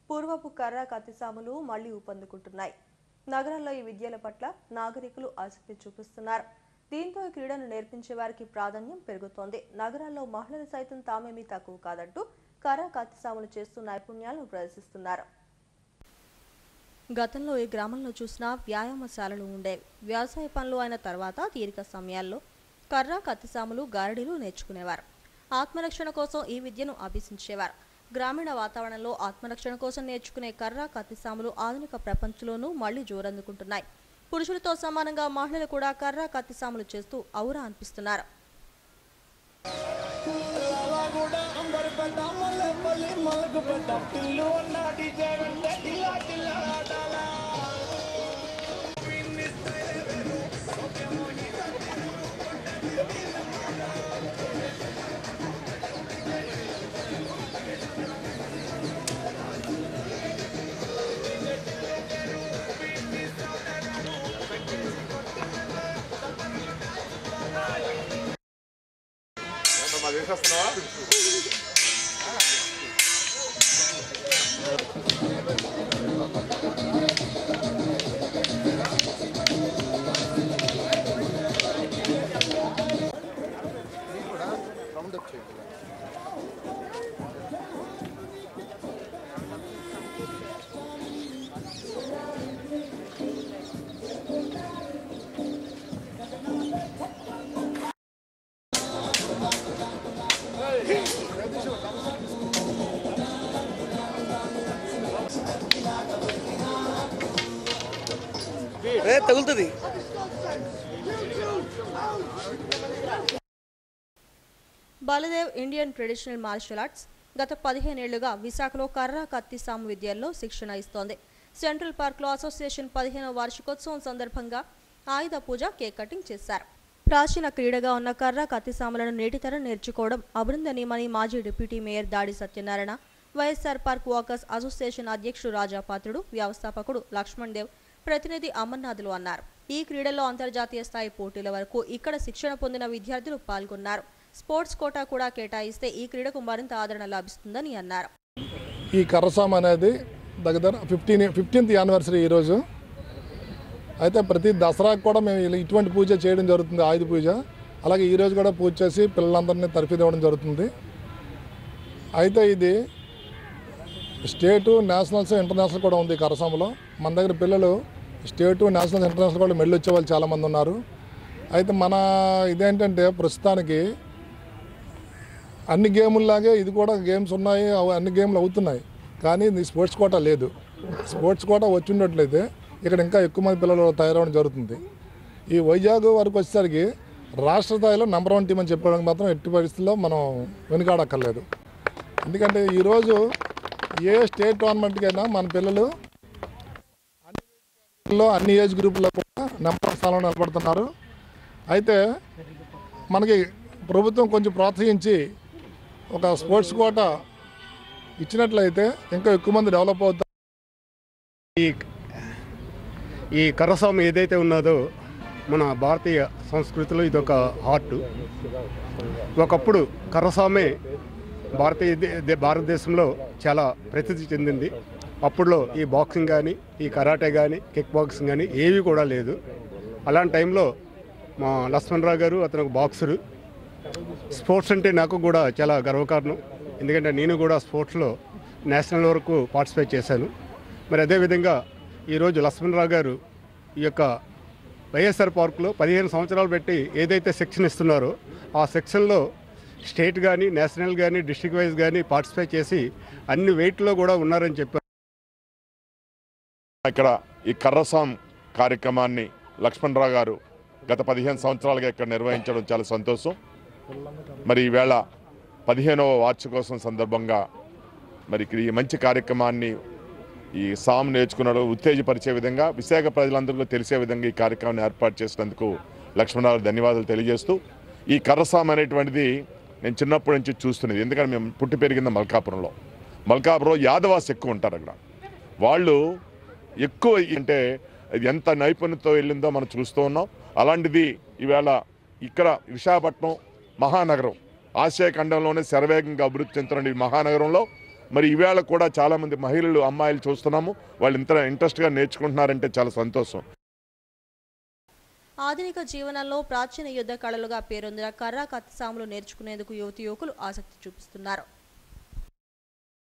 పూర్వపు కర్ర కత్తిసాములు మళ్లీ ఊపందుకుంటున్నాయి నగరంలో ఈ విద్యల పట్ల నాగరికులు ఆసక్తి చూపిస్తున్నారు దీంతో ఈ క్రీడను నేర్పించే వారికి ప్రాధాన్యం పెరుగుతోంది నగరాల్లో మహిళలు సైతం తామేమీ తక్కువ కాదంటూ కర్ర కత్తిసాములు చేస్తూ నైపుణ్యాలను ప్రదర్శిస్తున్నారు గతంలో ఈ గ్రామంలో చూసిన వ్యాయామశాలలు ఉండేవి వ్యవసాయ పనులు అయిన తర్వాత తీరిక సమయాల్లో కర్ర కత్తిసాములు గారడీలు నేర్చుకునేవారు ఆత్మరక్షణ కోసం ఈ విద్యను అభ్యసించేవారు గ్రామీణ వాతావరణంలో ఆత్మరక్షణ కోసం నేర్చుకునే కర్ర కత్తిసాములు ఆధునిక ప్రపంచంలోనూ మళ్లీ జోరందుకుంటున్నాయి పురుషులతో సమానంగా మహిళలు కూడా కర్ర కత్తిసాములు చేస్తూ ఔరా అనిపిస్తున్నారు కూడా అంబర్ పెద్ద మల్ల పల్లి మల్లకు పెద్ద పిల్లు ఉన్న డీజే వెంట టిల్లా టిల్లా ఆడాలా తగులుతుంది Baldev Indian traditional martial arts గత పదిహేనేళ్లుగా విశాఖలో కర్ర కత్తి సాము విద్యల్లో శిక్షణ ఇస్తోంది సెంట్రల్ పార్క్లో అసోసియేషన్ పదిహేనవ వార్షికోత్సవం సందర్భంగా ఆయుధ పూజ కేక్ కటింగ్ చేశారు ప్రాచీన క్రీడగా ఉన్న కర్ర కత్తి సాములను నేటితరం నేర్చుకోవడం అభినందనీయమని మాజీ deputy mayor Dadi Satyanarayana YSR park walkers association అధ్యక్షుడు రాజాపాత్రుడు వ్యవస్థాపకుడు లక్ష్మణ్ దేవ్ ప్రతినిధి అమర్నాథులు అన్నారు ఈ క్రీడల్లో అంతర్జాతీయ స్థాయి పోటీల వరకు ఇక్కడ శిక్షణ పొందిన విద్యార్థులు పాల్గొన్నారు స్పోర్ట్స్ కోటా కూడా కేటాయిస్తే ఈ క్రీడకు మరింత ఆదరణ లభిస్తుందని అన్నారు ఈ కర్రసాం అనేది దగ్గర ఫిఫ్టీన్ ఫిఫ్టీన్త్ యానివర్సరీ ఈరోజు అయితే ప్రతి దసరాకు కూడా మేము ఇలా ఇటువంటి పూజ చేయడం జరుగుతుంది ఆయుధ పూజ అలాగే ఈరోజు కూడా పూజ చేసి పిల్లలందరినీ తరఫిదివ్వడం జరుగుతుంది అయితే ఇది స్టేటు నేషనల్స్ ఇంటర్నేషనల్ కూడా ఉంది ఈ కరసాములో మన దగ్గర పిల్లలు స్టేటు నేషనల్ ఇంటర్నేషనల్ కూడా మెడల్ వచ్చే వాళ్ళు చాలామంది ఉన్నారు అయితే మన ఇదేంటంటే ప్రస్తుతానికి అన్ని గేముల్లాగే ఇది కూడా గేమ్స్ ఉన్నాయి అవి అన్ని గేమ్లు అవుతున్నాయి కానీ ఇది స్పోర్ట్స్ కోటా లేదు స్పోర్ట్స్ కోటా వచ్చి ఉన్నట్లయితే ఇక్కడ ఇంకా ఎక్కువ మంది పిల్లలు తయారవడం జరుగుతుంది ఈ వైజాగ్ వరకు వచ్చేసరికి రాష్ట్ర స్థాయిలో నెంబర్ వన్ టీం అని చెప్పడానికి మాత్రం ఎట్టి పరిస్థితుల్లో మనం వెనుకాడక్కర్లేదు ఎందుకంటే ఈరోజు ఏ స్టేట్ టోర్నమెంట్కైనా మన పిల్లలు లో అన్ని ఏజ్ గ్రూపుల్లో కూడా నెంబర్ స్థానంలో నిలబడుతున్నారు అయితే మనకి ప్రభుత్వం కొంచెం ప్రోత్సహించి ఒక స్పోర్ట్స్ కోట ఇచ్చినట్లయితే ఇంకా ఎక్కువ మంది డెవలప్ అవుతారు ఈ ఈ కర్రస్వామి ఏదైతే ఉన్నదో మన భారతీయ సంస్కృతిలో ఇది ఒక ఆర్ట్ ఒకప్పుడు కర్రస్వామి భారతీయ దే- దే- భారతదేశంలో చాలా ప్రసిద్ధి చెందింది అప్పుడులో ఈ బాక్సింగ్ కానీ ఈ కరాటే కానీ కిక్ బాక్సింగ్ కానీ ఏవి కూడా లేదు అలాంటి టైంలో మా లక్ష్మణరావు గారు అతను ఒక బాక్సరు స్పోర్ట్స్ అంటే నాకు కూడా చాలా గర్వకారణం ఎందుకంటే నేను కూడా స్పోర్ట్స్లో నేషనల్ వరకు పార్టిసిపేట్ చేశాను మరి అదేవిధంగా ఈరోజు లక్ష్మణరావు గారు ఈ యొక్క వైఎస్ఆర్ పార్కులో పదిహేను సంవత్సరాలు పెట్టి ఏదైతే సెక్షన్ ఇస్తున్నారో ఆ సెక్షన్లో స్టేట్ కానీ నేషనల్ కానీ డిస్ట్రిక్ట్ వైజ్ కానీ పార్టిసిపేట్ చేసి అన్ని వెయిట్లో కూడా ఉన్నారని చెప్పారు ఇక్కడ ఈ కర్రసాం కార్యక్రమాన్ని లక్ష్మణరావు గారు గత పదిహేను సంవత్సరాలుగా ఇక్కడ నిర్వహించడం చాలా సంతోషం మరి ఈవేళ పదిహేనవ వార్షికోత్సవం సందర్భంగా మరి ఇక్కడ ఈ మంచి కార్యక్రమాన్ని ఈ సాం నేర్చుకున్నాడు ఉత్తేజపరిచే విధంగా విశాఖ ప్రజలందరికీ తెలిసే విధంగా ఈ కార్యక్రమాన్ని ఏర్పాటు చేసినందుకు లక్ష్మణరావు ధన్యవాదాలు తెలియజేస్తూ ఈ కర్రసాం అనేటువంటిది నేను చిన్నప్పటి నుంచి చూస్తున్నది ఎందుకంటే మేము పుట్టి పెరిగింది మల్కాపురంలో మల్కాపురం యాదవాస్ ఎక్కువ ఉంటారు అక్కడ వాళ్ళు ఎక్కువ అంటే ఇది ఎంత నైపుణ్యతో వెళ్ళిందో మనం చూస్తూ ఉన్నాం అలాంటిది ఈవేళ ఇక్కడ విశాఖపట్నం మహానగరం ఆసియా ఖండంలోనే శరవేగంగా అభివృద్ధి చెందుతున్న ఈ మహానగరంలో మరి ఈవేళ కూడా చాలామంది మహిళలు అమ్మాయిలు చూస్తున్నాము వాళ్ళు ఇంత ఇంట్రెస్ట్గా నేర్చుకుంటున్నారంటే చాలా సంతోషం ఆధునిక జీవనంలో ప్రాచీన యుద్ధ కళలుగా పేరొందిన కర్ర కత్తి సాములు నేర్చుకునేందుకు యువతి యువకులు ఆసక్తి చూపిస్తున్నారు